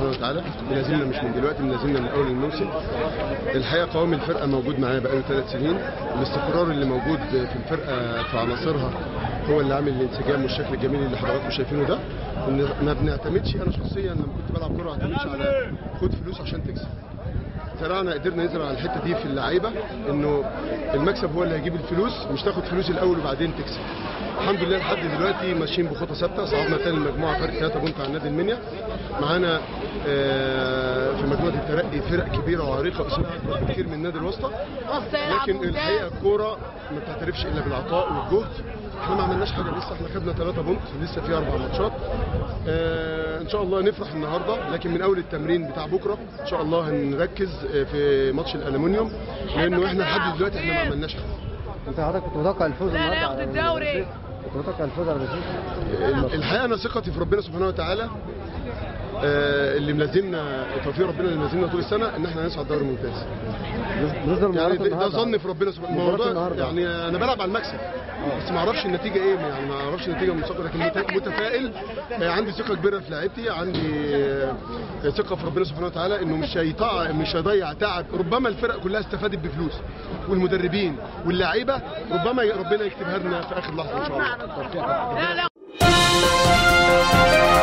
سبحانه وتعالى ملازمنا مش من دلوقتي ملازمنا من اول الموسم الحقيقه قوام الفرقه موجود معايا بقاله ثلاث سنين الاستقرار اللي موجود في الفرقه في عناصرها هو اللي عامل الانسجام والشكل الجميل اللي حضراتكم شايفينه ده إن ما بنعتمدش انا شخصيا لما كنت بلعب كوره ما اعتمدش على خد فلوس عشان تكسب زرعنا قدرنا نزرع الحته دي في اللعيبه انه المكسب هو اللي هيجيب الفلوس مش تاخد فلوس الاول وبعدين تكسب الحمد لله لحد دلوقتي ماشيين بخطى ثابته صعدنا تاني المجموعه فرق 3 بونت عن نادي المنيا معانا آه، في مجموعه الترقي فرق كبيره وعريقه اسمها اكبر بكتير من النادي الوسطى لكن الحقيقه الكوره ما بتعترفش الا بالعطاء والجهد احنا ما عملناش حاجه لسه احنا خدنا 3 بونت لسه في اربع ماتشات آه ان شاء الله نفرح النهارده لكن من اول التمرين بتاع بكره ان شاء الله هنركز آه، في ماتش الالومنيوم لانه احنا لحد دلوقتي احنا ما عملناش حاجه انت حضرتك كنت متوقع الفوز لا، النهارده ناخد على الدوري. الرصيف؟ كنت متوقع الفوز على الرصيف الحقيقه انا ثقتي في ربنا سبحانه وتعالى آه، اللي ملازمنا توفيق ربنا اللي ملازمنا طول السنه ان احنا نصعد دوري ممتاز نظر يعني مباراة ده- ده النهارده ظن في ربنا سبحانه مباراة الموضوع النهاردة. يعني انا بلعب على المكسب بس ما اعرفش النتيجه ايه يعني ما اعرفش النتيجه المسبقه لكن مت- متفائل آه، عندي ثقه كبيره في لعيبتي عندي آه، ثقه في ربنا سبحانه وتعالى انه مش هيطع مش هيضيع تعب ربما الفرق كلها استفادت بفلوس والمدربين واللعيبه ربما ربنا يكتبها لنا في اخر لحظه ان شاء الله لا لا